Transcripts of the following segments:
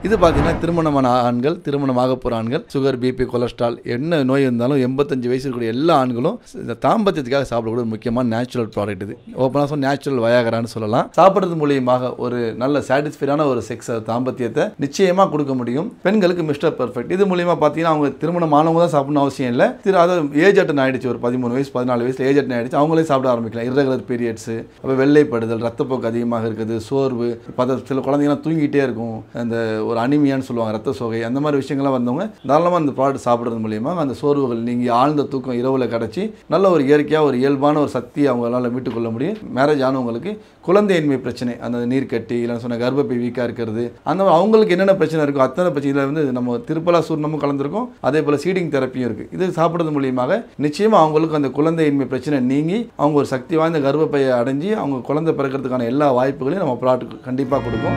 இது பார்த்தீங்கன்னா திருமணமான ஆண்கள் திருமணமாக போகிற ஆண்கள் சுகர் பிபி கொலஸ்ட்ரால் என்ன நோய் இருந்தாலும் எண்பத்தஞ்சு வயசு இருக்கக்கூடிய எல்லா ஆண்களும் இந்த தாம்பத்தியத்துக்காக சாப்பிடக்கூடிய ஒரு முக்கியமான நேச்சுரல் ப்ராடக்ட் இது ஓப்பனாக சொன்ன நேச்சுரல் வயாகரான்னு சொல்லலாம் சாப்பிட்றது மூலியமாக ஒரு நல்ல சாட்டிஸ்ஃபைடான ஒரு செக்ஸ் தாம்பத்தியத்தை நிச்சயமாக கொடுக்க முடியும் பெண்களுக்கு மிஸ்டர் பெர்ஃபெக்ட் இது மூலியமாக பார்த்தீங்கன்னா அவங்க திருமணம் ஆனவங்க தான் சாப்பிடணும் அவசியம் இல்லை திரு அதாவது ஏஜ் அட்டன் ஆயிடுச்சு ஒரு பதிமூணு வயசு பதினாலு வயசுல ஏஜ் அட்டன் ஆயிடுச்சு அவங்களே சாப்பிட ஆரம்பிக்கலாம் irregular பீரியட்ஸ் அப்போ வெள்ளைப்படுதல் ரத்தப்போக்கு அதிகமாக இருக்குது சோர்வு பத சில குழந்தைங்கலாம் தூங்கிட்டே இருக்கும் அந்த ஒரு அனிமியான்னு சொல்லுவாங்க ரத்த சோகை அந்த மாதிரி விஷயங்கள்லாம் வந்தவங்க தாராளமாக அந்த ப்ராடக்ட் சாப்பிட்றது மூலியமாக அந்த சோர்வுகள் நீங்கள் ஆழ்ந்த தூக்கம் இரவில் கிடச்சி நல்ல ஒரு இயற்கையாக ஒரு இயல்பான ஒரு சக்தி அவங்களால மீட்டுக்கொள்ள முடியும் மேரேஜ் ஆனவங்களுக்கு குழந்தையின்மை பிரச்சனை அந்த நீர் கட்டி இல்லை சொன்ன கர்ப்பப்பை வீக்காக இருக்கிறது அந்த மாதிரி அவங்களுக்கு என்னென்ன பிரச்சனை இருக்கோ அத்தனை பிரச்சனை இதில் வந்து நம்ம திருப்பலா சூர்ணமும் கலந்துருக்கும் அதே போல் சீடிங் தெரப்பியும் இருக்குது இது சாப்பிட்றது மூலியமாக நிச்சயமாக அவங்களுக்கு அந்த குழந்தையின்மை பிரச்சனை நீங்கி அவங்க ஒரு சக்தி வாய்ந்த கர்ப்பப்பையை அடைஞ்சு அவங்க குழந்தை பிறக்கிறதுக்கான எல்லா வாய்ப்புகளையும் நம்ம ப்ராடக்ட் கண்டிப்பாக கொடுக்கும்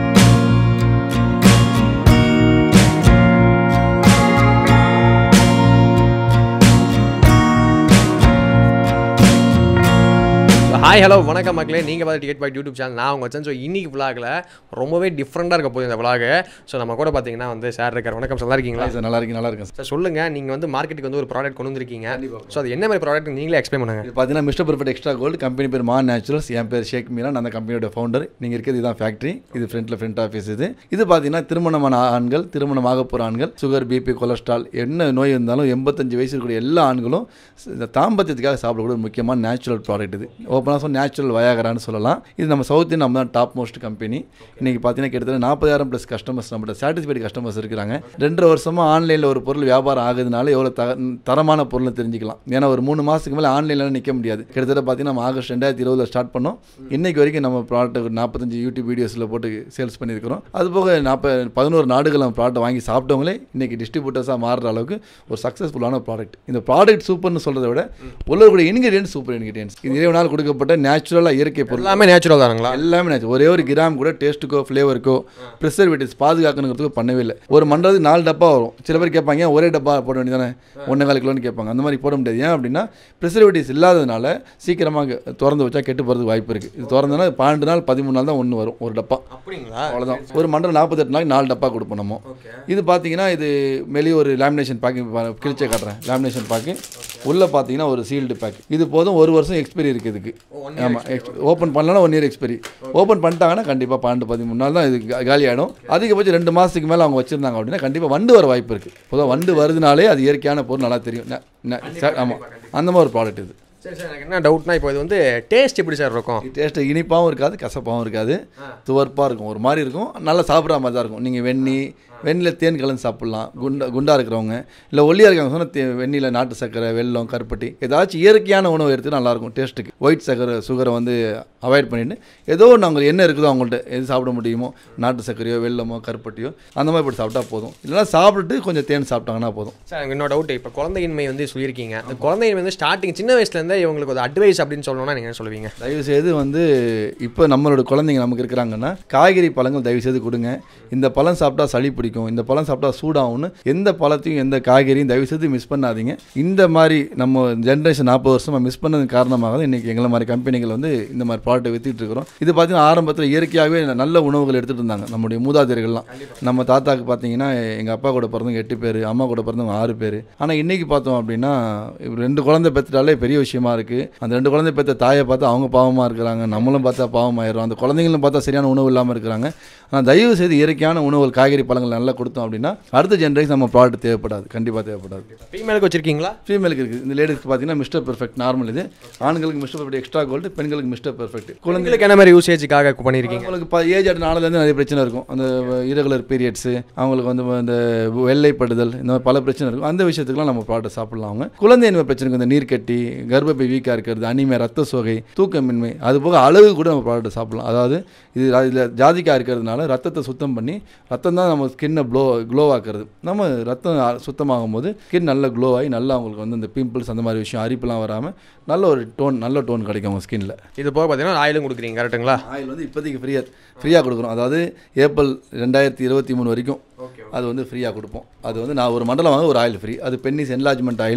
ஹாய் ஹலோ வணக்கம் மக்களே நீங்கள் பார்த்து டிக்கெட் பாய் யூடியூப் சேனல் நான் உங்கள் வச்சேன் ஸோ இன்னைக்கு விளாகில் ரொம்பவே டிஃப்ரெண்ட்டாக இருக்க போகுது இந்த விளாக் ஸோ நம்ம கூட பார்த்தீங்கன்னா வந்து சார் இருக்கார் வணக்கம் சார் நல்லா இருக்கீங்களா சார் நல்லா இருக்கு நல்லா இருக்கேன் சார் சார் சொல்லுங்கள் நீங்கள் வந்து மார்க்கெட்டுக்கு வந்து ஒரு ப்ராடக்ட் கொண்டு வந்திருக்கீங்க ஸோ அது என்ன மாதிரி ப்ராடக்ட் நீங்களே எக்ஸ்பிளைன் பண்ணுங்க இது பார்த்தீங்கன்னா mister perfect extra gold company பேர் மா நேச்சுரல்ஸ் என் பேர் ஷேக் மீரா நான் அந்த கம்பெனியோட ஃபவுண்டர் நீங்கள் இருக்கிறது இதுதான் ஃபேக்ட்ரி இது ஃப்ரண்ட்டில் ஃப்ரண்ட் ஆஃபீஸ் இது இது பார்த்தீங்கன்னா திருமணமான ஆண்கள் திருமணமாக போகிற ஆண்கள் சுகர் பிபி கொலஸ்ட்ரால் என்ன நோய் இருந்தாலும் எண்பத்தஞ்சு வயசு இருக்கக்கூடிய எல்லா ஆண்களும் இந்த தாம்பத்தியத்துக்காக சாப்பிடக்கூடிய ஒரு முக்கியமான நேச்சுரல் ப்ராடக்ட் இது ஓப்பனாக சொன்ன நேச்சுரல் வயாகரான்னு சொல்லலாம் இது நம்ம சவுத் நம்ம தான் டாப் மோஸ்ட் கம்பெனி இன்றைக்கி பார்த்தீங்கன்னா கிட்டத்தட்ட நாற்பதாயிரம் ப்ளஸ் கஸ்டமர்ஸ் நம்மகிட்ட சாட்டிஸ்ஃபைடு கஸ்டமர்ஸ் இருக்கிறாங்க ரெண்டரை வருஷமாக ஆன்லைனில் ஒரு பொருள் வியாபாரம் ஆகுதுனால எவ்வளோ த தரமான பொருள்னு தெரிஞ்சுக்கலாம் ஏன்னா ஒரு மூணு மாதத்துக்கு மேலே ஆன்லைனில் நிற்க முடியாது கிட்டத்தட்ட பார்த்தீங்கன்னா நம்ம ஆகஸ்ட் ரெண்டாயிரத்தி இருபதில் ஸ்டார்ட் பண்ணோம் இன்னைக்கு வரைக்கும் நம்ம ப்ராடக்ட் நாற்பத்தஞ்சு யூடியூப் வீடியோஸில் போட்டு சேல்ஸ் பண்ணியிருக்கிறோம் அது போக நாற்ப பதினோரு நாடுகள் நம்ம ப்ராடக்ட் வாங்கி சாப்பிட்டவங்களே இன்னைக்கு டிஸ்ட்ரிபியூட்டர்ஸாக மாறுற அளவுக்கு ஒரு சக்ஸஸ்ஃபுல்லான ப்ராடக்ட் இந்த ப்ராடக்ட் சூப்பர்னு சொல்கிறத விட உள்ளவர்களுடைய இன்கிரியன்ஸ் சூப்பர் இன்கிரியன்ஸ் இது இறைவனால் கொடுக்கப்பட்ட நேச்சுரலாக இயற்கை பொருள் எல்லாமே நேச்சுரல் தானுங்களா எல்லாமே நேச்சு ஒரே ஒரு கிராம் கூட டேஸ்ட்டுக்கோ ஃப்ளேவருக்கோ ப்ரிசர்வேட்டிவ்ஸ் பாதுகாக்கணுங்கிறதுக்கு பண்ணவே இல்லை ஒரு மண்டலத்துக்கு நாலு டப்பா வரும் சில பேர் கேட்பாங்க "ஏன் ஒரே டப்பா போட வேண்டியதானே ஒன்றே கால் கிலோன்னு கேட்பாங்க அந்த மாதிரி போட முடியாது ஏன் அப்படின்னா ப்ரிசர்வேட்டிவ்ஸ் இல்லாததுனால சீக்கிரமாக திறந்து வச்சா கெட்டு போகிறதுக்கு வாய்ப்பு இருக்குது இது திறந்தனா பன்னெண்டு நாள் பதிமூணு நாள் தான் ஒன்று வரும் ஒரு டப்பா அப்படிங்களா அவ்வளோதான் ஒரு மண்டலம் நாற்பத்தெட்டு நாளைக்கு நாலு டப்பா கொடுப்போம் நம்ம இது பார்த்தீங்கன்னா இது வெளியே ஒரு லேமினேஷன் பேக்கு கிழிச்சே காட்டுறேன் லேமினேஷன் பேக்கு உள்ளே பார்த்தீங்கன்னா ஒரு சீல்டு பேக் இது போதும் ஒரு வருஷம் எக்ஸ்பைரி இருக்குது இதுக்கு ஆமாம் ஓப்பன் பண்ணலன்னா ஒன் இயர் எக்ஸ்பைரி ஓப்பன் பண்ணிட்டாங்கன்னா கண்டிப்பாக பன்னெண்டு பதிமூணு நாள் தான் இது கா- காலி ஆகிடும் அதிகபட்சம் ரெண்டு மாதத்துக்கு மேலே அவங்க வச்சுருந்தாங்க அப்படின்னா கண்டிப்பாக வண்டு வர வாய்ப்பு இருக்குது பொதுவாக வண்டு வருதுனாலே அது இயற்கையான பொருள் நல்லா தெரியும் ஆமாம் அந்த மாதிரி ஒரு ப்ராடக்ட் இது சரி சார் எனக்கு என்ன டவுட்னா இப்போ இது வந்து டேஸ்ட் எப்படி சார் இருக்கும் டேஸ்ட்டு இனிப்பாகவும் இருக்காது கசப்பாகவும் இருக்காது துவர்ப்பாக இருக்கும் ஒரு மாதிரி இருக்கும் நல்லா சாப்பிட்ற மாதிரி தான் இருக்கும் நீங்கள் வெந்நி வெண்ணில் தேன் கலந்து சாப்பிட்லாம் குண்டா குண்டா இருக்கிறவங்க இல்லை ஒல்லியாக இருக்காங்க சொன்னால் தே வெந்நியில் நாட்டு சர்க்கரை வெல்லம் கருப்பட்டி ஏதாச்சும் இயற்கையான உணவு எடுத்து நல்லாயிருக்கும் டேஸ்ட்டுக்கு ஒயிட் சர்க்கரை சுகரை வந்து அவாய்ட் பண்ணிட்டு ஏதோ ஒன்று அவங்க என்ன இருக்குதோ அவங்கள்ட்ட எது சாப்பிட முடியுமோ நாட்டு சர்க்கரையோ வெல்லமோ கருப்பட்டியோ அந்த மாதிரி போட்டு சாப்பிட்டா போதும் இல்லைன்னா சாப்பிட்டுட்டு கொஞ்சம் தேன் சாப்பிட்டாங்கன்னா போதும் சார் எனக்கு இன்னொரு டவுட் இப்போ குழந்தையின்மை வந்து சொல்லியிருக்கீங்க அந்த குழந்தையின்மை வந்து ஸ்டார்டிங் சின்ன வயசுலேருந்தே இவங்களுக்கு ஒரு அட்வைஸ் அப்படின்னு சொல்லணும்னா நீங்கள் என்ன சொல்லுவீங்க தயவு செய்து வந்து இப்போ நம்மளோட குழந்தைங்க நமக்கு இருக்கிறாங்கன்னா காய்கறி பழங்கள் தயவு செய்து கொடுங்க இந்த பழம் சாப்பிட்டா சளி பிடிக்கும் இந்த பழம் சாப்பிட்டா சூடாகும்னு எந்த பழத்தையும் எந்த காய்கறியும் தயவு செய்து மிஸ் பண்ணாதீங்க இந்த மாதிரி நம்ம ஜென்ரேஷன் நாற்பது வருஷமாக மிஸ் பண்ணது காரணமாக தான் இன்றைக்கி எங்களை மாதிரி கம்பெனிகள் வந்து இந்த மாதிரி ப்ராடக்ட் வித்துட்டு இருக்கிறோம் இது பார்த்தீங்கன்னா ஆரம்பத்தில் இயற்கையாகவே நல்ல உணவுகள் எடுத்துகிட்டு இருந்தாங்க நம்முடைய மூதாதையர்கள்லாம் நம்ம தாத்தாக்கு பார்த்தீங்கன்னா எங்கள் அப்பா கூட பிறந்தவங்க எட்டு பேர் அம்மா கூட பிறந்தவங்க ஆறு பேர் ஆனால் இன்றைக்கி பார்த்தோம் அப்படின்னா ரெண்டு குழந்தை பெற்றுட்டாலே பெரிய விஷயமா இருக்குது அந்த ரெண்டு குழந்தை பெற்ற தாயை பார்த்தா அவங்க பாவமாக இருக்கிறாங்க நம்மளும் பார்த்தா பாவமாயிரும் அந்த குழந்தைங்களும் பார்த்தா சரியான உணவு இல்லாமல் இருக்கிறாங்க ஆனால் தயவு செய்து இயற்கையான உணவுகள் காய்கறி பழங்கள் நல்லா கொடுத்தோம் அப்படின்னா அடுத்த ஜென்ரேஷன் நம்ம ப்ராடக்ட் தேவைப்படாது கண்டிப்பாக தேவைப்படாது ஃபீமேலுக்கு வச்சிருக்கீங்களா ஃபீமேலுக்கு இருக்குது இந்த லேடிஸ்க்கு பார்த்தீங்கன்னா மிஸ்டர் பெர்ஃபெக்ட் நார்மல் இது ஆண்களுக்கு மிஸ்டர் பெர்ஃபெக்ட் எக்ஸ்ட்ரா கோல்டு பெண்களுக்கு மிஸ்டர் பெர்ஃபெக்ட் குழந்தை குழந்தைகளுக்கு என்ன மாதிரி யூசேஜுக்காக பண்ணியிருக்கீங்க அவங்களுக்கு இப்போ ஏஜ் அட் நாளிலேருந்து நிறைய பிரச்சனை இருக்கும் அந்த இரகுலர் பீரியட்ஸு அவங்களுக்கு வந்து இந்த வெள்ளைப்படுதல் இந்த மாதிரி பல பிரச்சனை இருக்கும் அந்த விஷயத்துக்குலாம் நம்ம ப்ராடக்ட் சாப்பிடலாம் அவங்க குழந்தையின்மை பிரச்சனைக்கு இந்த நீர்க்கட்டி கர்ப்பப்பை வீக்காக இருக்கிறது அனிமே ரத்த சோகை தூக்கமின்மை அது போக அளவு கூட நம்ம ப்ராடக்ட் சாப்பிடலாம் அதாவது இது இதில் ஜாதிக்காய் இருக்கிறதுனால ரத்தத்தை சுத்தம் பண்ணி ரத்தம் தான் நம்ம ஸ்கின்னை க்ளோ க்ளோ ஆக்குறது நம்ம ரத்தம் அ- சுத்தமாகும் போது ஸ்கின் நல்ல க்ளோ ஆகி நல்லா அவங்களுக்கு வந்து இந்த பிம்பிள்ஸ் அந்த மாதிரி விஷயம் அரிப்புலாம் வராமல் நல்ல ஒரு டோன் நல்ல டோன் கிடைக்கும் அவங்க ஸ்கின்ல இது போக பார்த்தீங்கன்னா ஆயிலும் கொடுக்குறீங்க கரெக்ட்டுங்களா ஆயில் வந்து இப்போதைக்கு ஃப்ரீயாக ஃப்ரீயாக கொடுக்குறோம் அதாவது ஏப்ரல் ரெண்டாயிரத்தி இருபத்தி மூணு வரைக்கும் அது வந்து ஃப்ரீயாக கொடுப்போம் அது வந்து நான் ஒரு மண்டலம் வாங்க ஒரு ஆயில் ஃப்ரீ அது பென்னிஸ் என்லார்ஜ்மெண்ட் ஆயில்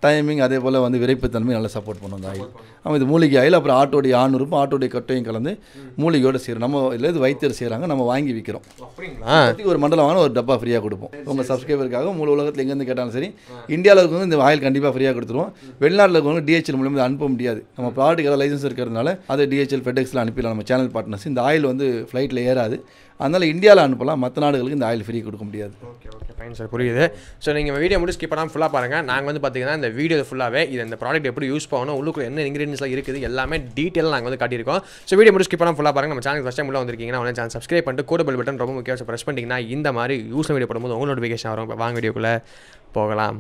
டைமிங் அதே போல் வந்து விரைப்புத்தன்மை நல்லா சப்போர்ட் பண்ணும் அந்த ஆயில் ஆமாம் இது மூலிகை ஆயில் அப்புறம் ஆட்டோடைய ஆணுறுப்பும் ஆட்டோடைய கட்டையும் கலந்து மூலிகையோட செய்கிறோம் நம்ம இல்லை இது வைத்தியர் செய்கிறாங்க நம்ம வாங்கி விற்கிறோம் அப்படிங்களா பத்தி ஒரு மண்டலம் வாங்க ஒரு டப்பா ஃப்ரீயாக கொடுப்போம் உங்கள் சப்ஸ்கிரைபருக்காக முழு உலகத்தில் எங்கேருந்து கேட்டாலும் சரி இந்தியாவில் இருக்கவங்க இந்த ஆயில் கண்டிப்பாக ஃப்ரீயாக கொடுத்துருவோம் வெளிநாட்டில் இருக்கவங்க டிஹெச்எல் மூலியமாக இதை அனுப்ப முடியாது நம்ம ப்ராடக்ட் ஏதாவது லைசன்ஸ் இருக்கிறதுனால அதை டிஹெச்எல் ஃபெடெக்ஸில் அனுப்பிடலாம் நம்ம சேனல் பார்ட்னர்ஸ் இந்த ஆயில் வந்து ஃப்ளைட்டில் ஏறாது அதனால் இந்தியாவில் அனுப்பலாம் மற்ற நாடுகளுக்கு இந்த ஆயில் ஃப்ரீ கொடுக்க முடியாது ஓகே ஓகே ஃபைன் சார் புரியுது ஸோ நீங்கள் வீடியோ மட்டும் ஸ்கிப் பண்ணாமல் ஃபுல்லாக பாருங்கள் நாங்கள் வந்து பார்த்தீங்கன்னா இந்த வீடியோ ஃபுல்லாகவே இது இந்த ப்ராடக்ட் எப்படி யூஸ் பண்ணணும் உள்ளுக்குள்ள என்ன இன்கிரீடியன்ஸ்லாம் இருக்குது எல்லாமே டீட்டெயிலாக நாங்கள் வந்து காட்டியிருக்கோம் ஸோ வீடியோ மட்டும் ஸ்கிப் பண்ணாமல் ஃபுல்லாக பாருங்கள் நம்ம சேனல் ஃபஸ்ட் டைம் உள்ள வந்திருக்கீங்கன்னா உடனே சேனல் சப்ஸ்கிரைப் பண்ணிட்டு கூட பெல் பட்டன் ரொம்ப முக்கியம் ப்ரெஸ் பண்ணிட்டீங்கன்னா இந்த மாதிரி யூஸ் வீடியோ போடும்போது உங்கள் நோட்டிஃபிகேஷன் வரும் இப்ப வாங்க வீடியோக்குள்ளே போகலாம்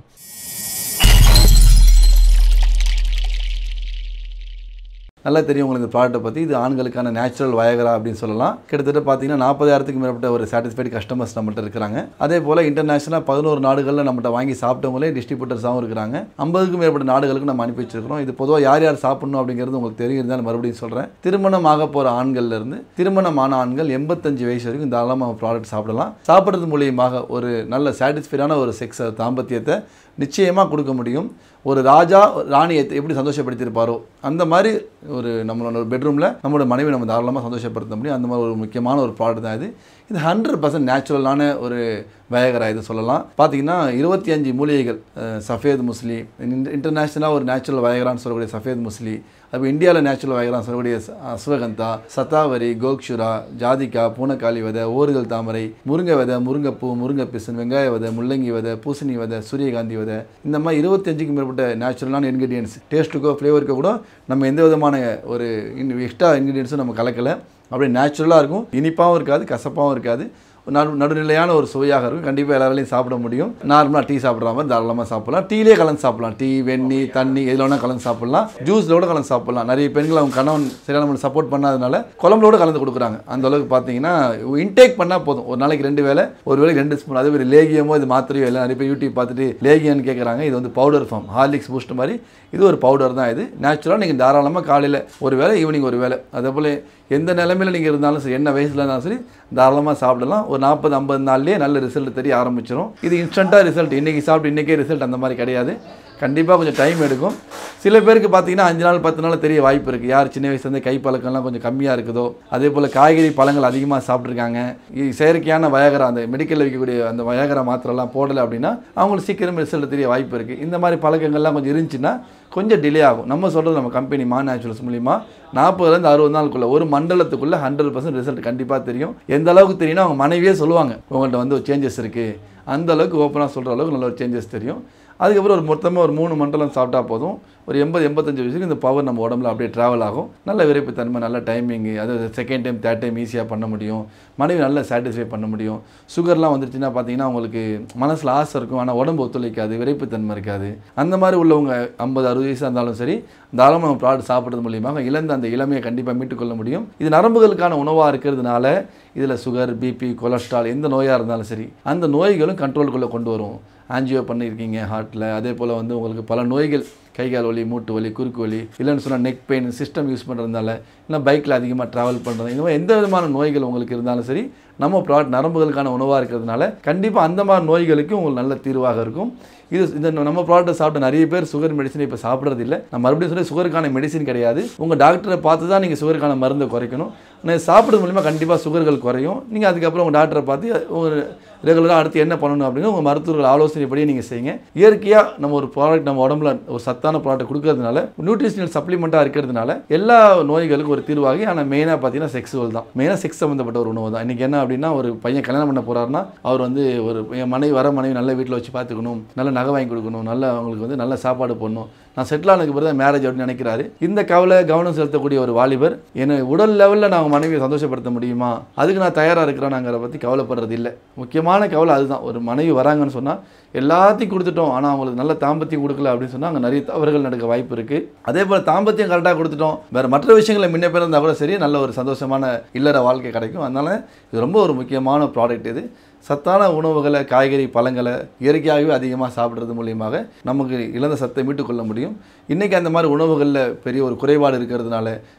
நல்லா தெரியும் உங்களுக்கு இந்த ப்ராடக்ட்டை பற்றி இது ஆண்களுக்கான நேச்சுரல் வயகரா அப்படின்னு சொல்லலாம் கிட்டத்தட்ட பார்த்தீங்கன்னா நாற்பதாயிரத்துக்கு மேற்பட்ட ஒரு சாட்டிஸ்ஃபைடு கஸ்டமர்ஸ் நம்மகிட்ட இருக்கிறாங்க அதே போல் இன்டர்நேஷனலாக பதினோரு நாடுகளில் நம்மகிட்ட வாங்கி சாப்பிட்டவங்களே டிஸ்ட்ரிபியூட்டர்ஸாகவும் இருக்கிறாங்க ஐம்பதுக்கும் மேற்பட்ட நாடுகளுக்கு நம்ம அனுப்பி வச்சிருக்கிறோம் இது பொதுவாக யார் யார் சாப்பிடணும் அப்படிங்கிறது உங்களுக்கு தெரியும் இருந்தாலும் மறுபடியும் சொல்கிறேன் திருமணம் ஆக போகிற ஆண்கள்ல இருந்து திருமணமான ஆண்கள் எண்பத்தஞ்சு வயசு வரைக்கும் தாராளமாக ப்ராடக்ட் சாப்பிடலாம் சாப்பிட்றது மூலியமாக ஒரு நல்ல சாட்டிஸ்ஃபைடான ஒரு செக்ஸ் தாம்பத்தியத்தை நிச்சயமாக கொடுக்க முடியும் ஒரு ராஜா ராணியை எப்படி சந்தோஷப்படுத்தியிருப்பாரோ அந்த மாதிரி ஒரு நம்மளோட பெட்ரூமில் நம்மளோட மனைவி நம்ம தாராளமாக சந்தோஷப்படுத்த முடியும் அந்த மாதிரி ஒரு முக்கியமான ஒரு ப்ராடக்ட் தான் இது இது ஹண்ட்ரட் பர்சன்ட் நேச்சுரலான ஒரு வயகரா இது சொல்லலாம் பார்த்தீங்கன்னா இருபத்தி அஞ்சு மூலிகைகள் அஹ், சஃபேத் முஸ்லி இன்டர்நேஷ்னலாக ஒரு நேச்சுரல் வயகரான்னு சொல்லக்கூடிய சஃபேத் முஸ்லி அப்போ இந்தியாவில் நேச்சுரல் வயகரான்னு சொல்லக்கூடிய ச- அஸ்வகந்தா சத்தாவரி கோக்ஷுரா ஜாதிகா பூனக்காளி விதை ஓறுதல் தாமரை முருங்கை விதை முருங்கைப்பூ முருங்கை பிசன் வெங்காய விதை முள்ளங்கி விதை பூசணி விதை சூரியகாந்தி விதை இந்த மாதிரி இருபத்தஞ்சுக்கு மேற்பட்ட நேச்சுரலான இன்க்ரீடியன்ஸ் டேஸ்ட்டுக்கோ ஃப்ளேவருக்கோ கூட நம்ம எந்த விதமான ஒரு எக்ஸ்ட்ரா இன்க்ரீடியன்ஸும் நம்ம கலக்கலை அப்படியே நேச்சுரலாக இருக்கும் இனிப்பாகவும் இருக்காது கசப்பாகவும் இருக்காது ஒரு நடு நடுநிலையான ஒரு சுவையாக இருக்கும் கண்டிப்பாக எல்லாராலையும் சாப்பிட முடியும் நார்மலாக டீ சாப்பிட்ற மாதிரி தாராளமாக சாப்பிடலாம் டீலே கலந்து சாப்பிடலாம் டீ வெண்ணி தண்ணி எதில் வேணால் கலந்து சாப்பிடலாம் ஜூஸில் கூட கலந்து சாப்பிடலாம் நிறைய பெண்கள் அவங்க கணவன் சரியான நம்மளுக்கு சப்போர்ட் பண்ணாதனால குழம்போட கலந்து கொடுக்குறாங்க அந்த அளவுக்கு பார்த்தீங்கன்னா இன்டேக் பண்ணால் போதும் ஒரு நாளைக்கு ரெண்டு வேளை ஒரு வேளைக்கு ரெண்டு ஸ்பூன் அதே மாதிரி லேகியமோ இது மாத்திரையோ இல்லை நிறைய பேர் யூடியூப் பார்த்துட்டு லேகியம்னு கேட்குறாங்க இது வந்து பவுடர் ஃபார்ம் ஹார்லிக்ஸ் பூஸ்ட் மாதிரி இது ஒரு பவுடர் தான் இது நேச்சுரலாக நீங்கள் தாராளமாக காலையில் ஒரு வேளை ஈவினிங் ஒரு வேளை அதே போல் எந்த நிலைமையில் நீங்கள் இருந்தாலும் சரி என்ன வயசில் இருந்தாலும் சரி தாராளமாக சாப்பிடலாம் ஒரு நாற்பது ஐம்பது நாள்லேயே நல்ல ரிசல்ட் தெரிய ஆரம்பிச்சிடும் இது இன்ஸ்டண்ட்டாக ரிசல்ட் இன்றைக்கி சாப்பிட்டு இன்றைக்கே ரிசல்ட் அந்த மாதிரி கிடையாது கண்டிப்பாக கொஞ்சம் டைம் எடுக்கும் சில பேருக்கு பார்த்தீங்கன்னா அஞ்சு நாள் பத்து நாள் தெரிய வாய்ப்பு இருக்குது யார் சின்ன வயசுலேருந்து கை பழக்கம்லாம் கொஞ்சம் கம்மியாக இருக்குதோ அதே போல் காய்கறி பழங்கள் அதிகமாக சாப்பிட்ருக்காங்க இ- செயற்கையான வயகரா அந்த மெடிக்கலில் விற்கக்கூடிய அந்த வயகரா மாத்திரைலாம் போடலை அப்படின்னா அவங்களுக்கு சீக்கிரம் ரிசல்ட் தெரிய வாய்ப்பு இருக்குது இந்த மாதிரி பழக்கங்கள்லாம் கொஞ்சம் இருந்துச்சுன்னா கொஞ்சம் டிலே ஆகும் நம்ம சொல்கிறது நம்ம கம்பெனி மா நேச்சுரல்ஸ் மூலிமா நாற்பதுலேருந்து அறுபது நாளுக்குள்ள ஒரு மண்டலத்துக்குள்ள ஹண்ட்ரட் பர்சன்ட் ரிசல்ட் கண்டிப்பாக தெரியும் எந்த அளவுக்கு தெரியும்னா அவங்க மனைவியே சொல்லுவாங்க உங்கள்கிட்ட வந்து ஒரு சேஞ்சஸ் இருக்குது அந்த அளவுக்கு ஓப்பனாக சொல்கிற அளவுக்கு நல்ல ஒரு சேஞ்சஸ் தெரியும் அதுக்கப்புறம் ஒரு மொத்தமாக ஒரு மூணு மண்டலம் சாப்பிட்டா போதும் ஒரு எண்பது எண்பத்தஞ்சு வயசுக்கு இந்த பவர் நம்ம உடம்புல அப்படியே ட்ராவல் ஆகும் நல்ல விரைப்புத்தன்மை நல்ல டைமிங் அது செகண்ட் டைம் தேர்ட் டைம் ஈஸியாக பண்ண முடியும் மனைவி நல்லா சாட்டிஸ்ஃபை பண்ண முடியும் சுகர்லாம் வந்துருச்சுன்னா பார்த்தீங்கன்னா அவங்களுக்கு மனசில் ஆசை இருக்கும் ஆனால் உடம்பு ஒத்துழைக்காது விரைப்புத்தன்மை இருக்காது அந்த மாதிரி உள்ளவங்க ஐம்பது அறுபது வயசாக இருந்தாலும் சரி தாராளமாக நம்ம ப்ராடக்ட் சாப்பிட்றது மூலியமாக இழந்த அந்த இளமையை கண்டிப்பாக மீட்டுக்கொள்ள முடியும் இது நரம்புகளுக்கான உணவாக இருக்கிறதுனால இதில் சுகர் பிபி கொலஸ்ட்ரால் எந்த நோயாக இருந்தாலும் சரி அந்த நோய்களும் கண்ட்ரோலுக்குள்ளே கொண்டு வரும் ஆன்ஜியோ பண்ணியிருக்கீங்க ஹார்ட்டில் அதே போல் வந்து உங்களுக்கு பல நோய்கள் கை கால் வலி மூட்டு வலி குறுக்கு வலி இல்லைன்னு சொன்னால் நெக் பெயின் சிஸ்டம் யூஸ் பண்ணுறதுனால இல்லை பைக்கில் அதிகமாக ட்ராவல் பண்ணுறது இந்த மாதிரி எந்த விதமான நோய்கள் உங்களுக்கு இருந்தாலும் சரி நம்ம ப்ராடக்ட் நரம்புகளுக்கான உணவாக இருக்கிறதுனால கண்டிப்பாக அந்த மாதிரி நோய்களுக்கு உங்களுக்கு நல்ல தீர்வாக இருக்கும் இது இந்த நம்ம ப்ராடக்ட்டை சாப்பிட்ட நிறைய பேர் சுகர் மெடிசன் இப்போ சாப்பிட்றது இல்லை நான் மறுபடியும் சொல்லி சுகருக்கான மெடிசின் கிடையாது உங்கள் டாக்டரை பார்த்து தான் நீங்கள் சுகருக்கான மருந்தை குறைக்கணும் ஆனால் சாப்பிட்றது மூலிமா கண்டிப்பாக சுகர்கள் குறையும் நீங்கள் அதுக்கப்புறம் உங்கள் டாக்டரை பார்த்து ஒரு ரெகுலராக அடுத்து என்ன பண்ணணும் அப்படின்னு உங்கள் மருத்துவர்கள் ஆலோசனைப்படியே நீங்கள் செய்யுங்க இயற்கையாக நம்ம ஒரு ப்ராடக்ட் நம்ம உடம்புல ஒரு சத்தான ப்ராடக்ட் கொடுக்கறதுனால நியூட்ரிஷனல் சப்ளிமெண்ட்டாக இருக்கிறதுனால எல்லா நோய்களுக்கும் ஒரு தீர்வாகி ஆனால் மெயினாக பார்த்தீங்கன்னா செக்ஸுவல் தான் மெயினாக செக்ஸ் சம்மந்தப்பட்ட ஒரு உணவு தான் இன்றைக்கி என்ன அப்படின்னா ஒரு பையன் கல்யாணம் பண்ண போகிறாருன்னா அவர் வந்து ஒரு என் மனைவி வர மனைவி நல்ல வீட்டில் வச்சு பார்த்துக்கணும் நல்ல நகை வாங்கி கொடுக்கணும் நல்ல அவங்களுக்கு வந்து நல்ல சாப்பாடு போடணும் நான் செட்டில் ஆனதுக்கு பிறகு மேரேஜ் அப்படின்னு நினைக்கிறாரு இந்த கவலை கவனம் செலுத்தக்கூடிய ஒரு வாலிபர் என்னை உடல் லெவலில் நான் அவங்க மனைவியை சந்தோஷப்படுத்த முடியுமா அதுக்கு நான் தயாராக இருக்கிறேன்னாங்கிற பற்றி கவலைப்படுறது இல்லை முக்கியமான கவலை அதுதான் ஒரு மனைவி வராங்கன்னு சொன்னால் எல்லாத்தையும் கொடுத்துட்டோம் ஆனால் அவங்களுக்கு நல்ல தாம்பத்தியம் கொடுக்கல அப்படின்னு சொன்னால் அங்கே நிறைய தவறுகள் நடக்க வாய்ப்பு இருக்குது அதே போல் தாம்பத்தியம் கரெக்டாக கொடுத்துட்டோம் வேறு மற்ற விஷயங்களை முன்ன பேர் இருந்தால் கூட சரி நல்ல ஒரு சந்தோஷமான இல்லற வாழ்க்கை கிடைக்கும் அதனால் இது ரொம்ப ஒரு முக்கியமான ப்ராடக்ட் இது சத்தான உணவுகளை காய்கறி பழங்களை இயற்கையாகவே அதிகமாக சாப்பிட்றது மூலியமாக நமக்கு இழந்த சத்தை மீட்டுக்கொள்ள முடியும் இன்றைக்கி அந்த மாதிரி உணவுகளில் பெரிய ஒரு குறைபாடு இருக்கிறதுனால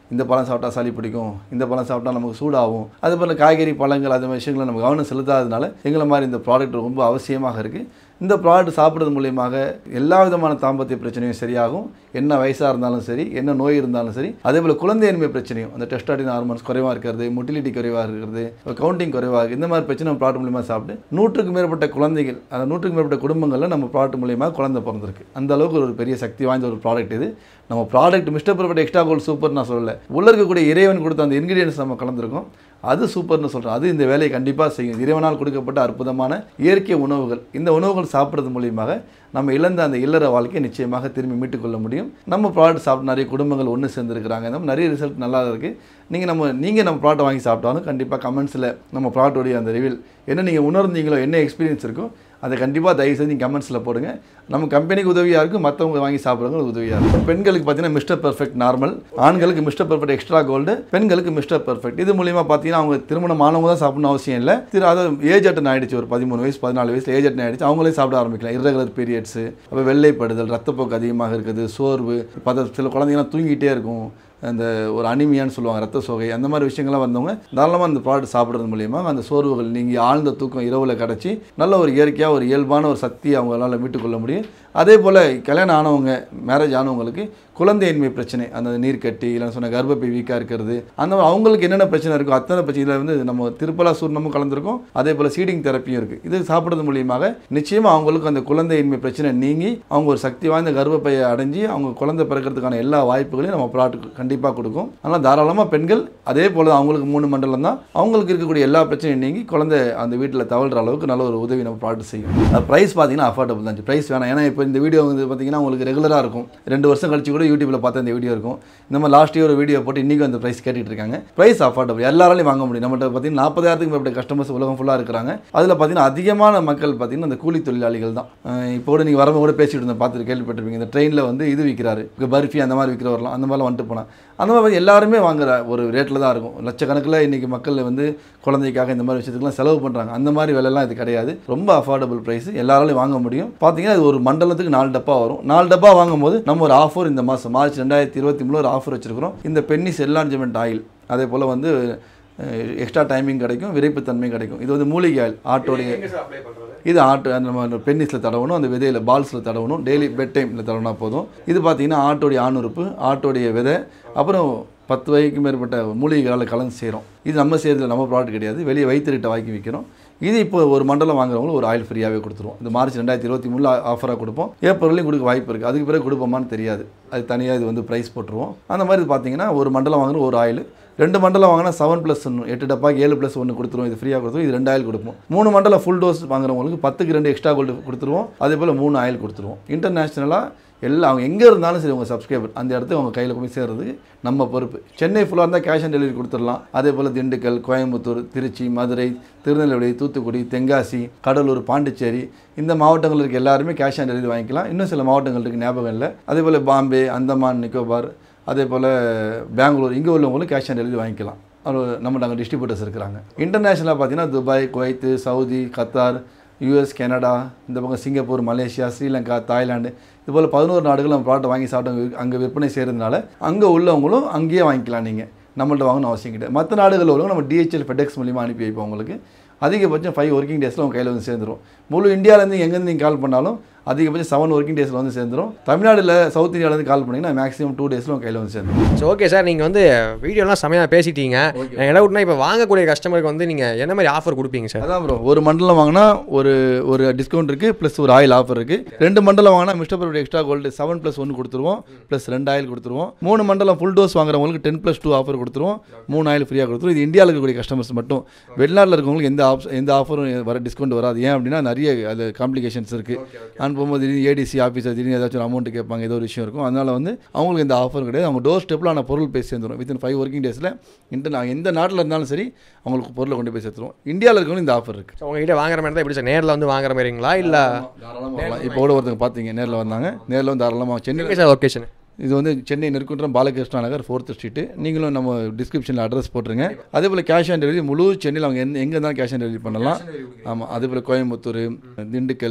இந்த பழம் சாப்பிட்டா சளி பிடிக்கும் இந்த பழம் சாப்பிட்டா நமக்கு சூடாகும் அது போல் காய்கறி பழங்கள் அது மாதிரி விஷயங்களை நம்ம கவனம் செலுத்தாததுனால எங்களை மாதிரி இந்த ப்ராடக்ட் ரொம்ப அவசியமாக இருக்குது இந்த ப்ராடக்ட் சாப்பிட்றது மூலியமாக எல்லா விதமான தாம்பத்திய பிரச்சனையும் சரியாகும் என்ன வயசாக இருந்தாலும் சரி என்ன நோய் இருந்தாலும் சரி அதே போல் குழந்தையின்மை பிரச்சனையும் அந்த டெஸ்டாடின் ஹார்மோன்ஸ் குறைவாக இருக்கிறது மொட்டிலிட்டி குறைவாக இருக்கிறது கவுண்டிங் குறைவாக இருக்குது இந்த மாதிரி பிரச்சனை ப்ராடக்ட் மூலியமாக சாப்பிட்டு நூற்றுக்கு மேற்பட்ட குழந்தைகள் அந்த நூற்றுக்கு மேற்பட்ட குடும்பங்களில் நம்ம ப்ராடக்ட் மூலியமாக குழந்தை பிறந்திருக்கு அந்த அளவுக்கு ஒரு பெரிய சக்தி வாய்ந்த ஒரு ப்ராடக்ட் இது நம்ம product mister perfect extra gold super நான் சொல்லலை உள்ள இருக்கக்கூடிய இறைவன் கொடுத்த அந்த இன்கிரீடியன்ஸ் நம்ம கலந்துருக்கோம் அது சூப்பர்னு சொல்கிறோம் அது இந்த வேலையை கண்டிப்பாக செய்யும் இறைவனால் கொடுக்கப்பட்ட அற்புதமான இயற்கை உணவுகள் இந்த உணவுகள் சாப்பிட்றது மூலியமாக நம்ம இழந்த அந்த இல்லற வாழ்க்கையை நிச்சயமாக திரும்பி மீட்டுக்கொள்ள முடியும் நம்ம ப்ராடக்ட் சாப்பிட்டு நிறைய குடும்பங்கள் ஒன்று சேர்ந்துருக்கிறாங்க நம்ம நிறைய ரிசல்ட் நல்லா இருக்குது நீங்கள் நம்ம நீங்கள் நம்ம ப்ராடக்ட் வாங்கி சாப்பிட்டாலும் கண்டிப்பாக கமெண்ட்ஸில் நம்ம ப்ராடக்டோடைய அந்த ரிவில் என்ன நீங்கள் உணர்ந்தீங்களோ என்ன எக்ஸ்பீரியன்ஸ் இருக்கோ அதை கண்டிப்பாக தயவு செஞ்சு நீங்கள் கமெண்ட்ஸில் போடுங்க நம்ம கம்பெனிக்கு உதவியாக இருக்கும் மற்றவங்க வாங்கி சாப்பிட்றவங்களுக்கு உதவியாக இருக்கும் பெண்களுக்கு பார்த்தீங்கன்னா மிஸ்டர் பெர்ஃபெக்ட் நார்மல் ஆண்களுக்கு மிஸ்டர் பெர்ஃபெக்ட் எக்ஸ்ட்ரா கோல்டு பெண்களுக்கு மிஸ்டர் பெர்ஃபெக்ட் இது மூலியமா பார்த்தீங்கன்னா அவங்க திருமணம் ஆனவங்க தான் சாப்பிடணும் அவசியம் இல்லை திரு அதாவது ஏஜ் அட்டன் ஆயிடுச்சு ஒரு பதிமூணு வயசு பதினாலு வயசுல ஏஜ் அட்டன் ஆயிடுச்சு அவங்களே சாப்பிட ஆரம்பிக்கலாம் irregular பீரியட்ஸு அப்போ வெள்ளைப்படுதல் ரத்தப்போக்கு அதிகமாக இருக்குது சோர்வு பத சில குழந்தைங்கலாம் தூங்கிட்டே இருக்கும் அந்த ஒரு அனிமியான்னு சொல்லுவாங்க ரத்த சோகை அந்த மாதிரி விஷயங்கள்லாம் வந்தவங்க தாராளமாக அந்த ப்ராடக்ட் சாப்பிட்றது மூலியமா அந்த சோர்வுகள் நீங்கள் ஆழ்ந்த தூக்கம் இரவில் கிடச்சி நல்ல ஒரு இயற்கையாக ஒரு இயல்பான ஒரு சக்தியை அவங்களால மீட்டுக்கொள்ள முடியும் அதே போல் கல்யாணம் ஆனவங்க மேரேஜ் ஆனவங்களுக்கு குழந்தையின்மை பிரச்சனை அந்த நீர்க்கட்டி இல்லைன்னு சொன்ன கர்ப்பப்பை வீக்காக இருக்கிறது அந்த மாதிரி அவங்களுக்கு என்னென்ன பிரச்சனை இருக்கோ அத்தனை பிரச்சனையில் வந்து நம்ம திருப்பலா சூர்ணமும் கலந்துருக்கும் அதே போல் சீடிங் தெரப்பியும் இருக்குது இது சாப்பிட்றது மூலியமாக நிச்சயமாக அவங்களுக்கு அந்த குழந்தையின்மை பிரச்சனை நீங்கி அவங்க ஒரு சக்தி வாய்ந்த கர்ப்பப்பையை அடைஞ்சு அவங்க குழந்தை பிறக்கிறதுக்கான எல்லா வாய்ப்புகளையும் நம்ம ப்ராடக்ட் கண்டிப்பாக கொடுக்கும் அதனால் தாராளமாக பெண்கள் அதே போல் அவங்களுக்கு மூணு மண்டலம் தான் அவங்களுக்கு இருக்கக்கூடிய எல்லா பிரச்சனையும் நீங்கி குழந்தை அந்த வீட்டில் தவழ்கிற அளவுக்கு நல்ல ஒரு உதவி நம்ம ப்ராடக்ட் செய்யும் ப்ரைஸ் பார்த்தீங்கன்னா அஃபோர்டபுள் தான் ப்ரைஸ் வேணாம் ஏன்னா இப்போ இந்த வீடியோ வந்து பார்த்தீங்கன்னா உங்களுக்கு ரெகுலராக இருக்கும் ரெண்டு வருஷம் கழிச்சு கூட யூடியூப்பில் பார்த்த இந்த வீடியோ இருக்கும் இந்த மாதிரி லாஸ்ட் இயர் ஒரு வீடியோ போட்டு இன்றைக்கி அந்த ப்ரைஸ் கேட்டுட்டு இருக்காங்க ப்ரைஸ் அஃபோர்டபுள் எல்லாராலையும் வாங்க முடியும் நம்மகிட்ட பார்த்தீங்கன்னா நாற்பதாயிரத்துக்கு மேற்பட்ட கஸ்டமர்ஸ் உலகம் ஃபுல்லாக இருக்கிறாங்க அதில் பார்த்தீங்கன்னா அதிகமான மக்கள் பார்த்தீங்கன்னா அந்த கூலி தொழிலாளிகள் தான் அஹ் இப்போ கூட நீங்கள் வரவங்க கூட பேசிட்டு இருந்தேன் பார்த்துட்டு கேள்விப்பட்டிருப்பீங்க இந்த ட்ரெயினில் வந்து இது விற்கிறாரு இப்போ பர்ஃபி அந்த மாதிரி விற்கிறவரெலாம் அந்த மாதிரிலாம் வந்துட்டு போனால் அந்த மாதிரி வந்து எல்லாருமே வாங்குற ஒரு ரேட்டில் தான் இருக்கும் லட்சக்கணக்கில் இன்றைக்கி மக்கள் வந்து குழந்தைக்காக இந்த மாதிரி விஷயத்துக்குலாம் செலவு பண்ணுறாங்க அந்த மாதிரி விலைலாம் இது கிடையாது ரொம்ப அஃபோர்டபுள் ப்ரைஸ் எல்லாராலையும் வாங்க முடியும் பார்த்தீங்கன்னா இது ஒரு மண்டலத்துக்கு நாலு டப்பா வரும் நாலு டப்பா வாங்கும்போது நம்ம ஒரு ஆஃபர் இந்த மாதம் மார்ச் ரெண்டாயிரத்தி இருபத்தி மூணு ஒரு ஆஃபர் வச்சிருக்கிறோம் இந்த பென்னிஸ் எல்லான்ஜமெண்ட் ஆயில் அதே போல் வந்து எக்ஸ்ட்ரா டைமிங் கிடைக்கும் விரைப்புத்தன்மை கிடைக்கும் இது வந்து மூலிகை ஆயில் ஆட்டோடைய அப்ளை பண்ணுறது இது ஆட்டு அந்த நம்ம பென்னிஸில் தடவணும் அந்த விதையில் பால்ஸில் தடவணும் டெய்லி பெட் டைமில் தடவினா போதும் இது பார்த்தீங்கன்னா ஆட்டோடைய ஆணுறுப்பு ஆட்டோடைய விதை அப்புறம் பத்து வகைக்கு மேற்பட்ட மூலிகைகளால் கலந்து செய்கிறோம் இது நம்ம செய்கிறதுல நம்ம ப்ராடக்ட் கிடையாது வெளியே வைத்திருட்ட வாங்கி விற்கிறோம் இது இப்போ ஒரு மண்டலம் வாங்குறவங்களுக்கு ஒரு ஆயில் ஃப்ரீயாகவே கொடுத்துருவோம் இந்த மார்ச் ரெண்டாயிரத்தி இருபத்தி மூணில் ஆஃபராக கொடுப்போம் ஏப்ரல்லையும் கொடுக்க வாய்ப்பு இருக்குது அதுக்கு பிறகு கொடுப்போமான்னு தெரியாது அது தனியாக இது வந்து ப்ரைஸ் போட்டுருவோம் அந்த மாதிரி பார்த்தீங்கன்னா ஒரு மண்டலம் வாங்குற ஒரு ஆயில் ரெண்டு மண்டலம் வாங்கினா செவன் ப்ளஸ் ஒன்று எட்டு டப்பாக்கு ஏழு ப்ளஸ் ஒன்று கொடுத்துருவோம் இது ஃப்ரீயாக கொடுத்துருவோம் இது ரெண்டு ஆயில் கொடுப்போம் மூணு மண்டலம் ஃபுல் டோஸ் வாங்குறவங்களுக்கு பத்துக்கு ரெண்டு எக்ஸ்ட்ரா கோல்டு கொடுத்துருவோம் அதே போல் மூணு ஆயில் கொடுத்துருவோம் இன்டர்நேஷ்னலாக எல்லாம் அவங்க எங்கே இருந்தாலும் சரி உங்கள் சப்ஸ்கிரைபர் அந்த இடத்துக்கு அவங்க கையில் போய் சேர்றது நம்ம பொறுப்பு சென்னை ஃபுல்லாக இருந்தால் கேஷ் ஆன் டெலிவரி கொடுத்துடலாம் அதே போல் திண்டுக்கல் கோயம்புத்தூர் திருச்சி மதுரை திருநெல்வேலி தூத்துக்குடி தென்காசி கடலூர் பாண்டிச்சேரி இந்த மாவட்டங்கள் இருக்க எல்லாருமே கேஷ் ஆன் டெலிவரி வாங்கிக்கலாம் இன்னும் சில மாவட்டங்கள் இருக்குது ஞாபகம் இல்லை அதே போல் பாம்பே அந்தமான் நிக்கோபார் அதே போல் பெங்களூர் இங்கே உள்ளவங்களும் கேஷ் ஆன் டெலிவரி வாங்கிக்கலாம் ஒரு நம்மகிட்ட அங்கே டிஸ்ட்ரிபியூட்டர்ஸ் இருக்கிறாங்க இன்டர்நேஷனலாக பார்த்தீங்கன்னா Dubai Kuwait Saudi Qatar US Canada இந்த பக்கம் சிங்கப்பூர் மலேசியா ஸ்ரீலங்கா தாய்லாந்து இது போல் பதினோரு நாடுகள் நம்ம ப்ராடக்ட் வாங்கி சாப்பிட்டு அங்கே விற்பனை செய்கிறதுனால அங்கே உள்ளவங்களும் அங்கேயே வாங்கிக்கலாம் நீங்கள் நம்மள்ட்ட வாங்கணும் அவசியம் கிடையாது மற்ற நாடுகளில் உள்ளவங்க நம்ம டிஹெச்எல் ஃபெடெக்ஸ் மூலியமாக அனுப்பி வைப்போம் உங்களுக்கு அதிகபட்சம் ஃபைவ் ஒர்க்கிங் டேஸில் உங்கள் கையில் வந்து சேர்ந்துரும் முழு இந்தியாவிலேருந்து எங்கேருந்து நீங்கள் கால் பண்ணாலும் அதிகபட்சம் செவன் ஒர்க்கிங் டேஸில் வந்து சேர்ந்துரும் தமிழ்நாடுல சவுத் இந்தியாவிலேருந்து கால் பண்ணிங்கன்னா மேக்ஸிமம் டூ டேஸில் உங்கள் கையில் வந்து சேர்ந்துரும் ஸோ ஓகே சார் நீங்கள் வந்து வீடியோலாம் செமையாக பேசிட்டீங்க என்ன விட்டுனா இப்போ வாங்கக்கூடிய கஸ்டமருக்கு வந்து நீங்கள் என்ன மாதிரி ஆஃபர் கொடுப்பீங்க சார் அதான் ப்ரோ ஒரு மண்டலம் வாங்கினா ஒரு ஒரு டிஸ்கவுண்ட் இருக்குது ப்ளஸ் ஒரு ஆயில் ஆஃபர் இருக்குது ரெண்டு மண்டலம் வாங்கினா மிஸ்டர் பரோட எக்ஸ்ட்ரா கோல்டு செவன் ப்ளஸ் ஒன்று கொடுத்துருவோம் ப்ளஸ் ரெண்டு ஆயில் கொடுத்துருவோம் மூணு மண்டலம் ஃபுல் டோஸ் வாங்குறவங்களுக்கு டென் ப்ளஸ் டூ ஆஃபர் கொடுத்துருவோம் மூணு ஆயில் ஃப்ரீயாக கொடுத்துருவோம் இது இந்தியாவில் இருக்கக்கூடிய கஸ்டமர்ஸ் மட்டும் வெளிநாட்டில் இருக்கவங்களுக்கு எந்த ஆப் எந்த ஆஃபரும் வர டிஸ்கவுண்ட் வராது ஏன் அப்படின்னா நிறைய அது காம்ப்ளிகேஷன்ஸ் இருக்குது அனுப்பும்போது திடீர்னு ஏடிசி ஆஃபீஸர் திடீர்னு ஏதாச்சும் ஒரு அமௌண்ட் கேட்பாங்க ஏதோ ஒரு விஷயம் இருக்கும் அதனால் வந்து அவங்களுக்கு எந்த ஆஃபரும் கிடையாது அவங்க டோர் ஸ்டெப்பில் ஆன பொருள் போய் சேர்ந்துடும் வித்தின் ஃபைவ் ஒர்க்கிங் டேஸில் இன்டர் எந்த நாட்டில் இருந்தாலும் சரி அவங்களுக்கு பொருளை கொண்டு போய் சேர்த்துருவோம் இந்தியாவில் இருக்கவங்க இந்த ஆஃபர் இருக்குது ஸோ உங்ககிட்ட வாங்குற மாதிரி தான் எப்படி சார் நேரில் வந்து வாங்குற மாதிரிங்களா இல்லை இப்போ கூட ஒருத்தங்க பார்த்தீங்க நேரில் வந்தாங்க நேரில் வந்து தாராளமாக சென்னை எங்கே சார் லொக்கேஷன் இது வந்து சென்னை நெற்குன்றம் பாலகிருஷ்ணா நகர் ஃபோர்த் ஸ்ட்ரீட்டு நீங்களும் நம்ம டிஸ்கிரிப்ஷனில் அட்ரஸ் போட்டுருங்க அதே போல் கேஷ் ஆன் டெலிவரி முழு சென்னையில் அவங்க எந்த எங்கே இருந்தாலும் கேஷ் ஆன் டெலிவரி பண்ணலாம் ஆமாம் அதே போல் கோயம்புத்தூர் திண்டுக்கல்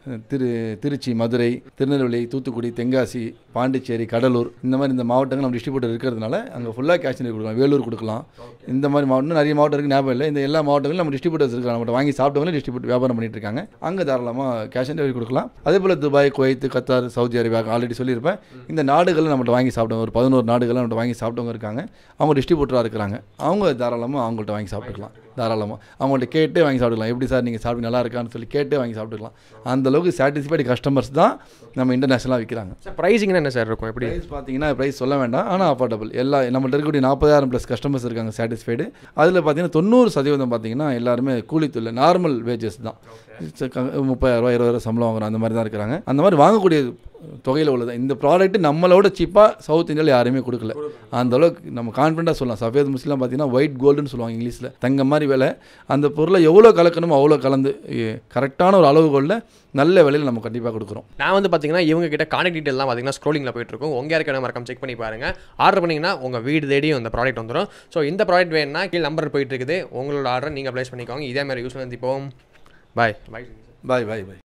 திரு திருச்சி மதுரை திருநெல்வேலி தூத்துக்குடி தென்காசி பாண்டிச்சேரி கடலூர் இந்த மாதிரி இந்த மாவட்டங்கள் நம்ம டிஸ்ட்ரிபியூட்டர் இருக்கிறதுனால அங்கே ஃபுல்லாக கேஷ் கொடுக்கலாம் வேலூர் கொடுக்கலாம் இந்த மாதிரி மாவட்டம் நிறைய மாவட்டம் இருக்குது ஞாபகம் இல்லை இந்த எல்லா மாவட்டங்களும் நம்ம டிஸ்ட்ரிபியூட்டர்ஸ் இருக்காங்க நம்மகிட்ட வாங்கி சாப்பிட்டவங்களே டிஸ்ட்ரிபியூட் வியாபாரம் பண்ணிட்டு இருக்காங்க அங்கே தாராளமாக கேஷ் ஆன் டெலிவரி கொடுக்கலாம் அதே போல் Dubai Kuwait Qatar Saudi Arabia already சொல்லியிருப்பேன் இந்த நாடுகளில் நம்மகிட்ட வாங்கி சாப்பிட்டவங்க ஒரு பதினோரு நாடுகளில் நம்மகிட்ட வாங்கி சாப்பிட்டவங்க இருக்காங்க அவங்க டிஸ்ட்ரிபியூட்டராக இருக்கிறாங்க அவங்க தாராளமாக அவங்கள்ட்ட வாங்கி சாப்பிட்டுக்கலாம் தாராளமாக அவங்கள்ட்ட கேட்டே வாங்கி சாப்பிட்டுக்கலாம் எப்படி சார் நீங்கள் சாப்பிட்டு நல்லா இருக்கான்னு சொல்லி கேட்டே வாங்கி சாப்பிட்டுக்கலாம் அந்த அளவுக்கு சாட்டிஸ்ஃபைடு கஸ்டமர்ஸ் தான் நம்ம இன்டர்நேஷனலாக விற்கிறாங்க சார் ப்ரைஸிங்னா என்ன சார் இருக்கும் எப்படி ப்ரைஸ் பார்த்தீங்கன்னா ப்ரைஸ் சொல்ல வேண்டாம் ஆனால் அஃபோர்டபுள் எல்லா நம்மள்ட்ட இருக்கக்கூடிய நாற்பதாயிரம் ப்ளஸ் கஸ்டமர்ஸ் இருக்காங்க சாட்டிஸ்ஃபைடு அதில் பார்த்தீங்கன்னா தொண்ணூறு சதவீதம் பார்த்தீங்கன்னா எல்லாருமே கூலித்தொழில் நார்மல் வேஜஸ் தான் முப்பதாயிரரூவா இருபதாயிரம் சம்பளம் வாங்குறோம் அந்த மாதிரி தான் இருக்கிறாங்க அந்த மாதிரி வாங்கக்கூடிய தொகையில் உள்ளது இந்த ப்ராடக்ட் நம்மளோட சீப்பாக சவுத் இந்தியாவில் யாருமே கொடுக்கல அந்த அளவுக்கு நம்ம கான்ஃபிடண்ட்டாக சொல்லலாம் சஃபேத் முஸ்லாம் பார்த்தீங்கன்னா ஒயிட் கோல்டுன்னு சொல்லுவாங்க இங்கிலீஷில் தங்க மாதிரி விலை அந்த பொருளை எவ்வளோ கலக்கணுமோ அவ்வளோ கலந்து கரெக்டான ஒரு அளவுகோலில் நல்ல விலையில் நம்ம கண்டிப்பாக கொடுக்குறோம் நான் வந்து பார்த்தீங்கன்னா இவங்க கிட்ட கான்டாக்ட் டீட்டெயிலாம் பார்த்தீங்கன்னா ஸ்க்ரோலிங்கில் போயிட்டு இருக்கும் உங்க யாருக்கு மறக்காம செக் பண்ணி பாருங்க ஆர்டர் பண்ணீங்கன்னா உங்க வீடு தேடியும் இந்த ப்ராடக்ட் வந்துடும் ஸோ இந்த ப்ராடக்ட் வேணும்னா கீழே நம்பர் போயிட்டு இருக்குது உங்களோட ஆர்டர் நீங்கள் ப்ளேஸ் பண்ணிக்கோங்க இதே மாதிரி யூஸ் பண்ணி போவோம் பாய் பாய் பாய் பாய் பாய்